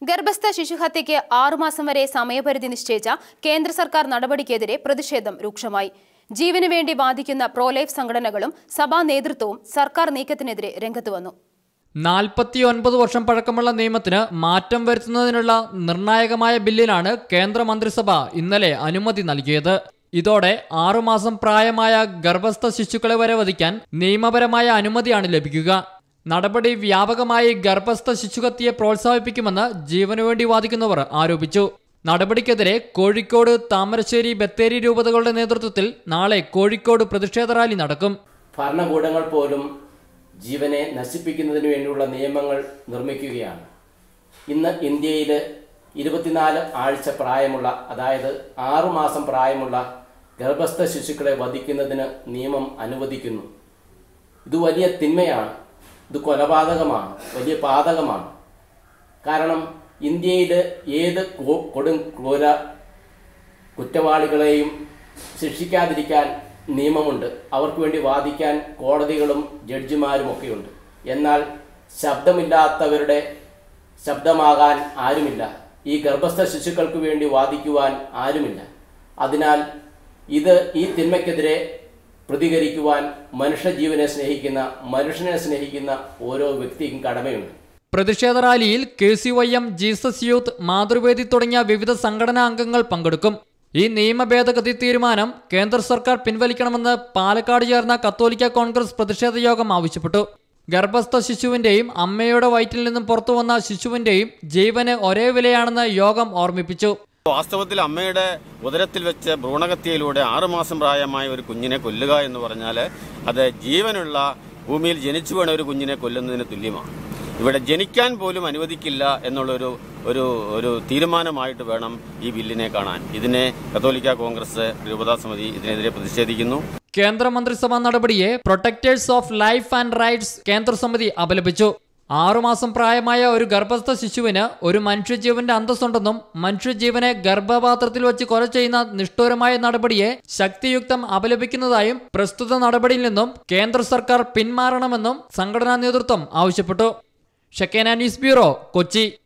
ഗർഭസ്ഥ ശിശുഹത്യയ്ക്ക് ആറുമാസം വരെ സമയപരിധി നിശ്ചയിച്ച കേന്ദ്ര സർക്കാർ നടപടിക്കെതിരെ പ്രതിഷേധം രൂക്ഷമായി ജീവന് വേണ്ടി വാദിക്കുന്ന പ്രോലൈഫ് സംഘടനകളും സഭാ നേതൃത്വവും സർക്കാർ നീക്കത്തിനെതിരെ രംഗത്ത് വന്നു നാൽപ്പത്തിയൊൻപത് വർഷം പഴക്കമുള്ള നിയമത്തിന് മാറ്റം വരുത്തുന്നതിനുള്ള നിർണായകമായ ബില്ലിനാണ് കേന്ദ്ര മന്ത്രിസഭ ഇന്നലെ അനുമതി നൽകിയത് ഇതോടെ ആറുമാസം പ്രായമായ ഗർഭസ്ഥ ശിശുക്കളെ വരെ വധിക്കാൻ നിയമപരമായ അനുമതിയാണ് ലഭിക്കുക നടപടി വ്യാപകമായി ഗർഭസ്ഥ ശിശുഹത്യയെ പ്രോത്സാഹിപ്പിക്കുമെന്ന് ജീവനുവേണ്ടി വാദിക്കുന്നവർ ആരോപിച്ചു നടപടിക്കെതിരെ കോഴിക്കോട് താമരശ്ശേരി ബത്തേരി രൂപതകളുടെ നേതൃത്വത്തിൽ നാളെ കോഴിക്കോട് പ്രതിഷേധ റാലി നടക്കും ഭരണകൂടങ്ങൾ പോലും ജീവനെ നശിപ്പിക്കുന്നതിന് വേണ്ടിയുള്ള നിയമങ്ങൾ നിർമ്മിക്കുകയാണ് ഇന്ന് ഇന്ത്യയിൽ ഇരുപത്തിനാല് ആഴ്ച പ്രായമുള്ള അതായത് ആറുമാസം പ്രായമുള്ള ഗർഭസ്ഥ ശിശുക്കളെ വധിക്കുന്നതിന് നിയമം അനുവദിക്കുന്നു ഇത് വലിയ തിന്മയാണ് ഇത് കൊലപാതകമാണ് വലിയ പാതകമാണ് കാരണം ഇന്ത്യയിൽ ഏത് കൊ- കൊടും ക്രൂര കുറ്റവാളികളെയും ശിക്ഷിക്കാതിരിക്കാൻ നിയമമുണ്ട് അവർക്ക് വേണ്ടി വാദിക്കാൻ കോടതികളും ജഡ്ജിമാരും ഒക്കെയുണ്ട് എന്നാൽ ശബ്ദമില്ലാത്തവരുടെ ശബ്ദമാകാൻ ആരുമില്ല ഈ ഗർഭസ്ഥ ശിശുക്കൾക്ക് വേണ്ടി വാദിക്കുവാൻ ആരുമില്ല അതിനാൽ ഇത് ഈ തിന്മയ്ക്കെതിരെ പ്രതികരിക്കുവാൻ മനുഷ്യജീവനെ സ്നേഹിക്കുന്ന മനുഷ്യനെ സ്നേഹിക്കുന്ന ഓരോ വ്യക്തിക്കും കടമയുണ്ട് പ്രതിഷേധ റാലിയിൽ K C Y M Jesus Youth Mathruvedi തുടങ്ങിയ വിവിധ സംഘടനാ അംഗങ്ങൾ പങ്കെടുക്കും ഈ നിയമ ഭേദഗതി തീരുമാനം കേന്ദ്ര സർക്കാർ പിൻവലിക്കണമെന്ന് പാലക്കാട് ചേർന്ന കത്തോലിക്ക കോൺഗ്രസ് പ്രതിഷേധ യോഗം ആവശ്യപ്പെട്ടു ഗർഭസ്ഥ ശിശുവിന്റെയും അമ്മയുടെ വയറ്റിൽ നിന്നും പുറത്തു വന്ന ശിശുവിന്റെയും ജീവന് ഒരേ വിലയാണെന്ന് യോഗം ഓർമ്മിപ്പിച്ചു വാസ്തവത്തിൽ അമ്മയുടെ ഉദരത്തിൽ വെച്ച് ഭ്രൂണഹത്യയിലൂടെ ആറുമാസം പ്രായമായ ഒരു കുഞ്ഞിനെ കൊല്ലുക എന്ന് പറഞ്ഞാൽ അത് ജീവനുള്ള ഭൂമിയിൽ ജനിച്ചു വീണ ഒരു കുഞ്ഞിനെ കൊല്ലുന്നതിന് തുല്യമാണ് ഇവിടെ ജനിക്കാൻ പോലും അനുവദിക്കില്ല എന്നുള്ളൊരു ഒരു ഒരു തീരുമാനമായിട്ട് വേണം ഈ ബില്ലിനെ കാണാൻ ഇതിനെ കത്തോലിക്ക കോൺഗ്രസ് രൂപതാ സമിതി ഇതിനെതിരെ പ്രതിഷേധിക്കുന്നു കേന്ദ്ര മന്ത്രിസഭാ നടപടിയെ protectors of life and rights കേന്ദ്ര സമിതി അപലപിച്ചു ആറുമാസം പ്രായമായ ഒരു ഗർഭസ്ഥ ശിശുവിന് ഒരു മനുഷ്യജീവന്റെ അന്തസ്സുണ്ടെന്നും മനുഷ്യജീവനെ ഗർഭപാത്രത്തിൽ വെച്ച് കൊല ചെയ്യുന്ന നിഷ്ഠൂരമായ നടപടിയെ ശക്തിയുക്തം അപലപിക്കുന്നതായും പ്രസ്തുത നടപടിയിൽ നിന്നും കേന്ദ്ര സർക്കാർ പിന്മാറണമെന്നും സംഘടനാ നേതൃത്വം ആവശ്യപ്പെട്ടു ഷക്കേന ന്യൂസ് ബ്യൂറോ കൊച്ചി